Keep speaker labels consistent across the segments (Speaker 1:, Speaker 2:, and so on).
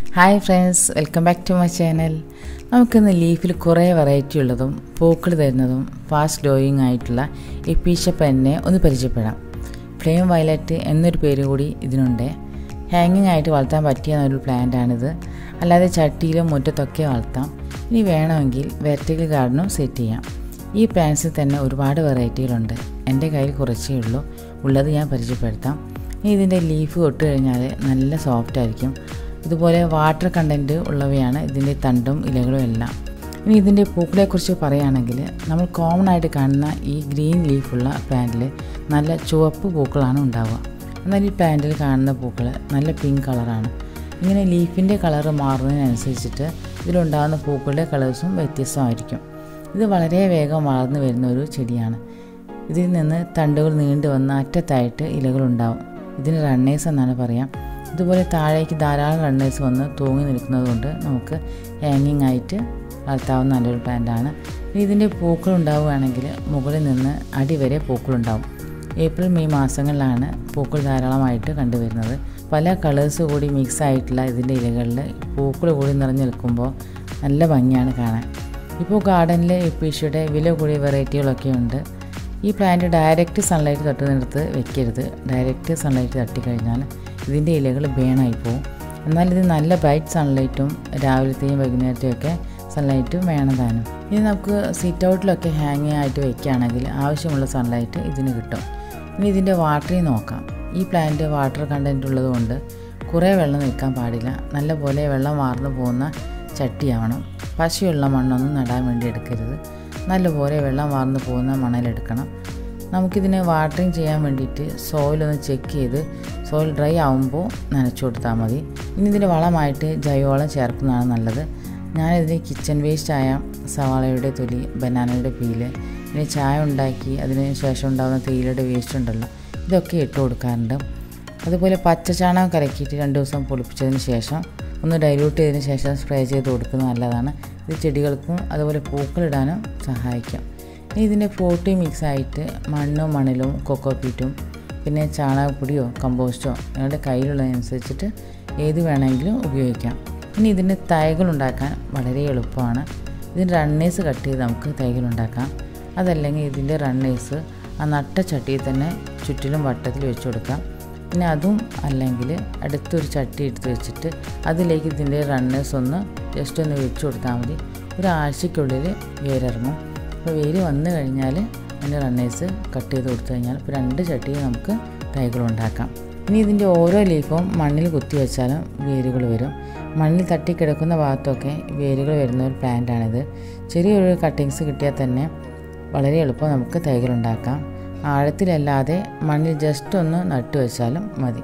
Speaker 1: hi friends welcome back to my channel നമുക്കിന്ന് ലീഫിൽ കുറേ വെറൈറ്റി ഉള്ളതും പൂക്കൾ തരുന്നതും ഫാസ്റ്റ് ഗ്രോയിങ് ആയിട്ടുള്ള എപ്പീഷ പെന്നെ ഒന്ന് പരിചയപ്പെടാം ഫ്ലെയിം വയലറ്റ് എന്നൊരു പേര് കൂടി ഇതിനുണ്ട് ഹാങ്ങിങ് ആയിട്ട് വളർത്താൻ പറ്റിയ ഒരു പ്ലാന്റാണിത് അല്ലാതെ ചട്ടിയിലും മുറ്റത്തൊക്കെ വളർത്താം ഇനി വേണമെങ്കിൽ വെർട്ടിക്കൽ ഗാർഡനും സെറ്റ് ചെയ്യാം ഈ പ്ലാന്റ്സിൽ തന്നെ ഒരുപാട് വെറൈറ്റികളുണ്ട് എൻ്റെ കയ്യിൽ കുറച്ചേ ഉള്ളൂ ഉള്ളത് ഞാൻ പരിചയപ്പെടുത്താം ഇനി ഇതിൻ്റെ ലീഫ് തൊട്ട് കഴിഞ്ഞാൽ നല്ല സോഫ്റ്റ് ആയിരിക്കും ഇതുപോലെ വാട്ടർ കണ്ടൻറ്റ് ഉള്ളവയാണ് ഇതിൻ്റെ തണ്ടും ഇലകളും എല്ലാം ഇനി ഇതിൻ്റെ പൂക്കളെക്കുറിച്ച് പറയുകയാണെങ്കിൽ നമ്മൾ കോമൺ ആയിട്ട് കാണുന്ന ഈ ഗ്രീൻ ലീഫുള്ള പ്ലാന്റിൽ നല്ല ചുവപ്പ് പൂക്കളാണ് ഉണ്ടാവുക എന്നാൽ ഈ പ്ലാന്റിൽ കാണുന്ന പൂക്കൾ നല്ല പിങ്ക് കളറാണ് ഇങ്ങനെ ലീഫിൻ്റെ കളറ് മാറുന്നതിനനുസരിച്ചിട്ട് ഇതിലുണ്ടാകുന്ന പൂക്കളുടെ കളേഴ്സും വ്യത്യസ്തമായിരിക്കും ഇത് വളരെ വേഗം വളർന്നു വരുന്ന ഒരു ചെടിയാണ് ഇതിൽ നിന്ന് തണ്ടുകൾ നീണ്ടു വന്ന അറ്റത്തായിട്ട് ഇലകളുണ്ടാവും ഇതിന് റണ്ണേഴ്സ് എന്നാണ് പറയാം ഇതുപോലെ താഴേക്ക് ധാരാളം റണ്ണേഴ്സ് വന്ന് തൂങ്ങി നിൽക്കുന്നത് കൊണ്ട് നമുക്ക് ഹാങ്ങിങ് ആയിട്ട് വളർത്താവുന്ന നല്ലൊരു പ്ലാന്റാണ് ഇനി ഇതിൻ്റെ പൂക്കൾ ഉണ്ടാവുകയാണെങ്കിൽ മുകളിൽ നിന്ന് അടി വരെ പൂക്കളുണ്ടാവും ഏപ്രിൽ മെയ് മാസങ്ങളിലാണ് പൂക്കൾ ധാരാളമായിട്ട് കണ്ടുവരുന്നത് പല കളേഴ്സ് കൂടി മിക്സ് ആയിട്ടുള്ള ഇതിൻ്റെ ഇലകളിൽ പൂക്കൾ കൂടി നിറഞ്ഞു നിൽക്കുമ്പോൾ നല്ല ഭംഗിയാണ് കാണാൻ ഇപ്പോൾ ഗാർഡനിൽ എപ്പീഷയുടെ വില കൂടിയ വെറൈറ്റികളൊക്കെ ഉണ്ട് ഈ പ്ലാന്റ് ഡയറക്റ്റ് സൺലൈറ്റ് തട്ടുന്നിടത്ത് വെക്കരുത് ഡയറക്റ്റ് സൺലൈറ്റ് തട്ടിക്കഴിഞ്ഞാൽ ഇതിൻ്റെ ഇലകൾ ബേണായി പോകും എന്നാൽ ഇത് നല്ല ബ്രൈറ്റ് സൺലൈറ്റും രാവിലത്തെയും വൈകുന്നേരത്തെയും ഒക്കെ സൺലൈറ്റും വേണം താനും ഇനി നമുക്ക് സിറ്റ് ഔട്ടിലൊക്കെ ഹാങ് ആയിട്ട് വെക്കുകയാണെങ്കിൽ ആവശ്യമുള്ള സൺലൈറ്റ് ഇതിന് കിട്ടും ഇനി ഇതിൻ്റെ വാട്ടറിങ് നോക്കാം ഈ പ്ലാന്റ് വാട്ടർ കണ്ടൻറ്റ് ഉള്ളതുകൊണ്ട് കുറേ വെള്ളം നിൽക്കാൻ പാടില്ല നല്ല പോലെ വെള്ളം വാർന്നു പോകുന്ന ചട്ടിയാവണം പശയുള്ള മണ്ണൊന്നും നടാൻ വേണ്ടി എടുക്കരുത് നല്ലപോലെ വെള്ളം വാർന്നു പോകുന്ന മണലെടുക്കണം നമുക്കിതിനെ വാട്ടറിങ് ചെയ്യാൻ വേണ്ടിയിട്ട് സോയിലൊന്ന് ചെക്ക് ചെയ്ത് സോയിൽ ഡ്രൈ ആകുമ്പോൾ നനച്ചു കൊടുത്താൽ മതി ഇനി ഇതിൻ്റെ വളമായിട്ട് ജൈവവളം ചേർക്കുന്നതാണ് നല്ലത് ഞാനിതിന് കിച്ചൺ വേസ്റ്റായ സവാളയുടെ തൊലി ബനാനയുടെ പീല് പിന്നെ ചായ ഉണ്ടാക്കി അതിന് ശേഷം ഉണ്ടാകുന്ന തേയിലയുടെ വേസ്റ്റ് ഉണ്ടല്ലോ ഇതൊക്കെ ഇട്ട് കൊടുക്കാറുണ്ട് അതുപോലെ പച്ച ചാണകം കലക്കിയിട്ട് രണ്ട് ദിവസം പൊളിപ്പിച്ചതിന് ശേഷം ഒന്ന് ഡൈല്യൂട്ട് ചെയ്തതിന് ശേഷം സ്പ്രേ ചെയ്ത് കൊടുക്കുന്നത് നല്ലതാണ് ഇത് ചെടികൾക്കും അതുപോലെ പൂക്കളിടാനും സഹായിക്കും ഇനി ഇതിൻ്റെ ഫ്രൂട്ടി മിക്സ് ആയിട്ട് മണ്ണും മണലും കൊക്കോപ്പീറ്റും പിന്നെ ചാണകപ്പൊടിയോ കമ്പോസ്റ്റോ നിങ്ങളുടെ കയ്യിലുള്ളതനുസരിച്ചിട്ട് ഏത് വേണമെങ്കിലും ഉപയോഗിക്കാം ഇനി ഇതിൻ്റെ തൈകൾ ഉണ്ടാക്കാൻ വളരെ എളുപ്പമാണ് ഇതിൻ്റെ റണ്ണേഴ്സ് കട്ട് ചെയ്ത് നമുക്ക് തൈകൾ ഉണ്ടാക്കാം അതല്ലെങ്കിൽ ഇതിൻ്റെ റണ്ണേഴ്സ് ആ നട്ട ചട്ടിയിൽ തന്നെ ചുറ്റിലും വട്ടത്തിൽ വെച്ച് കൊടുക്കാം പിന്നെ അതും അല്ലെങ്കിൽ അടുത്തൊരു ചട്ടി എടുത്ത് വെച്ചിട്ട് അതിലേക്ക് ഇതിൻ്റെ റണ്ണേഴ്സ് ഒന്ന് ജസ്റ്റ് ഒന്ന് വെച്ച് കൊടുത്താൽ മതി ഒരാഴ്ചയ്ക്കുള്ളിൽ വേരിറങ്ങും അപ്പോൾ വേര് വന്നു കഴിഞ്ഞാൽ അതിൻ്റെ റണ്ണേഴ്സ് കട്ട് ചെയ്ത് കൊടുത്തു കഴിഞ്ഞാൽ ഇപ്പോൾ രണ്ട് ചട്ടിയിൽ നമുക്ക് തൈകൾ ഉണ്ടാക്കാം ഇനി ഇതിൻ്റെ ഓരോ ലീഫും മണ്ണിൽ കുത്തി വെച്ചാലും വേരുകൾ വരും മണ്ണിൽ തട്ടിക്കിടക്കുന്ന ഭാഗത്തൊക്കെ വേരുകൾ വരുന്ന ഒരു പ്ലാന്റാണിത് ചെറിയൊരു കട്ടിങ്സ് കിട്ടിയാൽ തന്നെ വളരെ എളുപ്പം നമുക്ക് തൈകൾ ഉണ്ടാക്കാം ആഴത്തിലല്ലാതെ മണ്ണിൽ ജസ്റ്റ് ഒന്ന് നട്ടു വെച്ചാലും മതി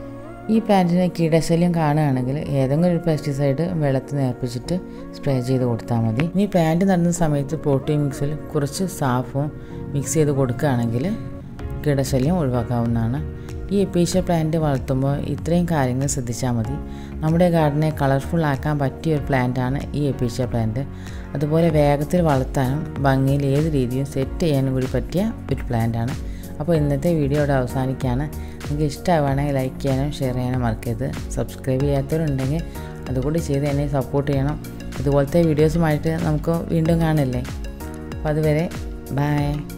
Speaker 1: ഈ പ്ലാന്റിന് കീടശല്യം കാണുകയാണെങ്കിൽ ഏതെങ്കിലും ഒരു പെസ്റ്റിസൈഡ് വെള്ളത്തിൽ നേർപ്പിച്ചിട്ട് സ്പ്രേ ചെയ്ത് കൊടുത്താൽ മതി ഇനി പ്ലാന്റ് നടുന്ന സമയത്ത് പ്രോട്ടീൻ മിക്സിൽ കുറച്ച് സാഫും മിക്സ് ചെയ്ത് കൊടുക്കുകയാണെങ്കിൽ കീടശല്യം ഒഴിവാക്കാവുന്നതാണ് ഈ എപ്പീഷ്യ പ്ലാന്റ് വളർത്തുമ്പോൾ ഇത്രയും കാര്യങ്ങൾ ശ്രദ്ധിച്ചാൽ മതി നമ്മുടെ ഗാർഡനെ കളർഫുൾ ആക്കാൻ പറ്റിയ ഒരു പ്ലാന്റാണ് ഈ എപ്പീഷ്യ പ്ലാന്റ് അതുപോലെ വേഗത്തിൽ വളർത്താനും ഭംഗിയിൽ ഏത് രീതിയും സെറ്റ് ചെയ്യാനും കൂടി പറ്റിയ ഒരു പ്ലാന്റാണ് അപ്പോൾ ഇന്നത്തെ വീഡിയോ ഇവിടെ അവസാനിക്കുകയാണ് നിങ്ങൾക്ക് ഇഷ്ടമാവുകയാണെങ്കിൽ ലൈക്ക് ചെയ്യാനും ഷെയർ ചെയ്യാനും മറക്കരുത് സബ്സ്ക്രൈബ് ചെയ്യാത്തവരുണ്ടെങ്കിൽ അതുകൂടി ചെയ്ത് എന്നെ സപ്പോർട്ട് ചെയ്യണം ഇതുപോലത്തെ വീഡിയോസുമായിട്ട് നമുക്ക് വീണ്ടും കാണില്ലേ അപ്പോൾ അതുവരെ ബൈ